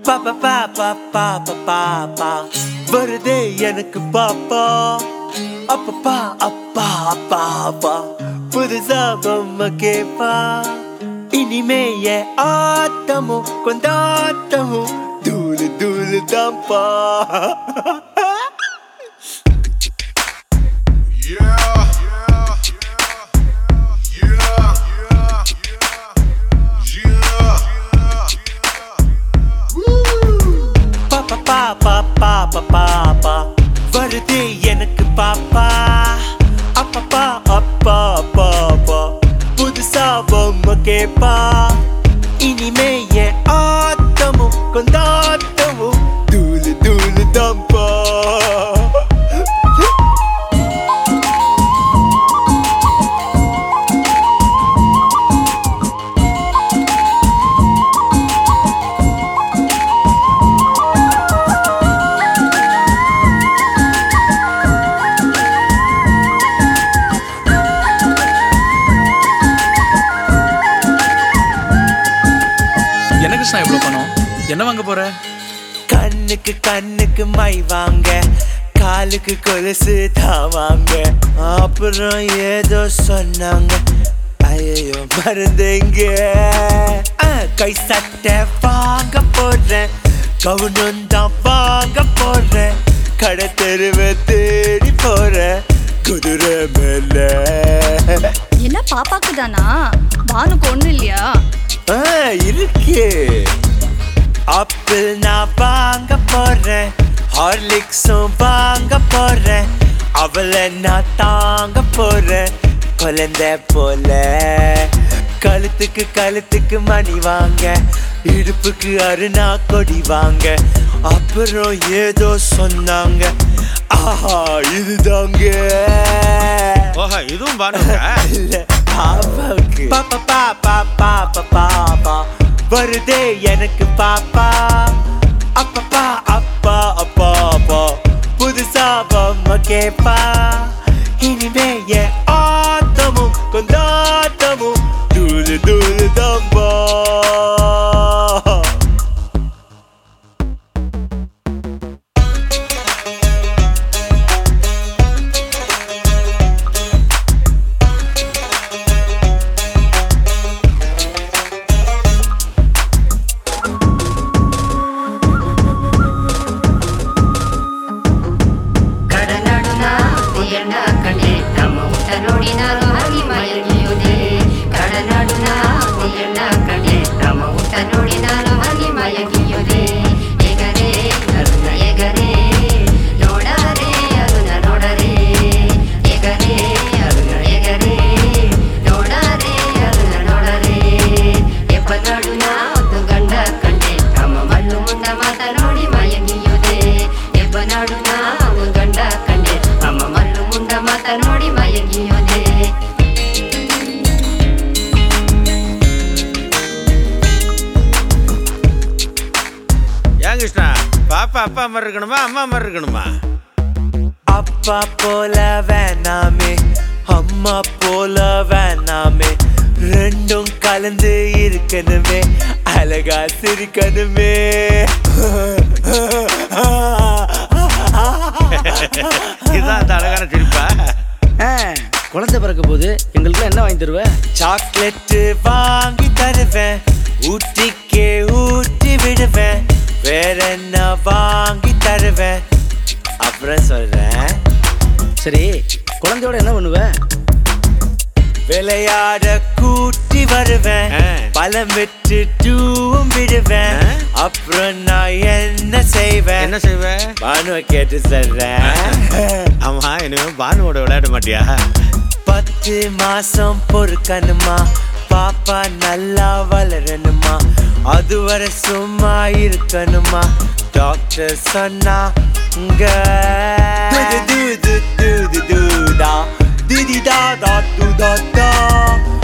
பாப்பா பாப்பா பாப்பா பாப்பா வருதே எனக்கு பாப்பா அப்பப்பா அப்பா அப்பா அப்பா புதுசா பொம்மை கேப்பா இனிமே என் ஆட்டமும் கொண்டாட்டமும் தூளு தூளு தான்ப்பா பாப்பா பாப்பா பாப்பா பாப்பா வருதே எனக்கு பாப்பா அப்பப்பா அப்பா அப்பா அப்பா புதுசா பொம்மை கேப்பா இனிமே என் ஆட்டமும் கொண்டாட்டமும் தூளு தூளு தான்ப்பா என்ன கிருஷ்ணா இவ்வளவு பணம் என்ன வாங்க போற கண்ணுக்கு கண்ணுக்கு மை வாங்க காலுக்கு கொலுசு தான் வாங்க அப்புறம் ஏதோ சொன்னாங்க ஐயோ மருந்துங்க ஆ, கை சட்டை வாங்க போடுறேன் கவுனம் தான் வாங்க போடுறேன் கடை தெருவை தேடி போறேன் குதிரை மேல என்ன பாப்பாக்கு தானா பானுக்கு ஒண்ணு இல்லையா ஆ, இருக்கு ஆப்பிள் நான் வாங்க போறேன் ஹார்லிக்ஸும் வாங்க போறேன் அவளை நான் தாங்க போறேன் குழந்தை போல கழுத்துக்கு கழுத்துக்கு மணி வாங்க இடுப்புக்கு அருணா கொடி வாங்க அப்புறம் ஏதோ சொன்னாங்க ஆஹா இதுதாங்க ஓஹோ இதுவும் பாருங்க இல்ல, பாப்பாவுக்கு பாப்பா பாப்பா பாப்பா பாப்பா வருதே எனக்கு பாப்பா அப்பப்பா அப்பா அப்பா அப்பா புதுசா பொம்மை கேப்பா இனிமே என் ஆட்டமும் கொண்டாட்டமும் தூளு தூளு தம்பா ಕಡನಡುನ ಉಯಣ್ಣ ಕಂಡೆ ನಮ್ಮ ಊಟ ನೋಡಿ ನಾನು ಹಾಗೆ ಮಯಗಿಯುವುದೇ ಕಡನಡುನ ಉಯಣ್ಣ ಕಂಡೆ ನಮ್ಮ ಊಟ ನೋಡಿ ನಾನು ಹಾಗೆ ಮಯಗಿಯುವುದೇ ಎಗರೆ ಅರುಣ ಎಗರೆ ನೋಡರೆ ಅರುಣ ನೋಡರೆ ಎಗರೆ ಅರುಣ ಎಗರೆ ನೋಡರೆ ಅರುಣ ನೋಡರೆ ಎಪ್ಪ ನಡುನ ಒಂದು ಗಂಡ ಕಂಡೆ ನಮ್ಮ ಮಲ್ಲು ಮುಂಡ ಮಾತ ನೋಡಿ ಮಯಗಿಯುವುದೇ ಎಬ್ಬ ನಡುನ ಒಂದು ಗಂಡ ಕಂಡೆ ಅಮ್ಮ ಮಲ್ಲು ಮುಂಡ ಮಾತ ನೋಡಿ ಮಯಗಿಯುವುದೇ ஏன் கிருஷ்ணா பாப்பா அப்பா மாதிரி இருக்கணுமா அம்மா மாதிரி இருக்கணுமா அப்பா போல வேணாமே அம்மா போல வேணாமே ரெண்டும் கலந்து இருக்கணுமே அழகா சிரிக்கணுமே இதுதான் அந்த அழகான சிரிப்பா ஆ, குழந்தை பிறக்க போது எங்களுக்குலாம் என்ன வாங்கி தருவ சாக்லேட் வாங்கி தருவேன் ஊட்டிக்கே ஊட்டி விடுவேன் வேற என்ன வாங்கி தருவேன் அப்புறம் சொல்றேன் சரி குழந்தையோட என்ன பண்ணுவ விளையாட கூட்டி வருவேன் ஆ. பழம் விட்டு டூவும் விடுவேன் ஆ. அப்புறம் நான் என்ன செய்வேன் என்ன செய்வ பானுவை கேட்டு சொல்றேன் ஆமா இனிமே பானுவோட விளையாட மாட்டியா பத்து மாசம் பொறுக்கணுமா பாப்பா நல்லா வளரணுமா அதுவரை சும்மா இருக்கணுமா டாக்டர் சொன்னாங்க து து து து து து தா தி தி தா தா து தா தா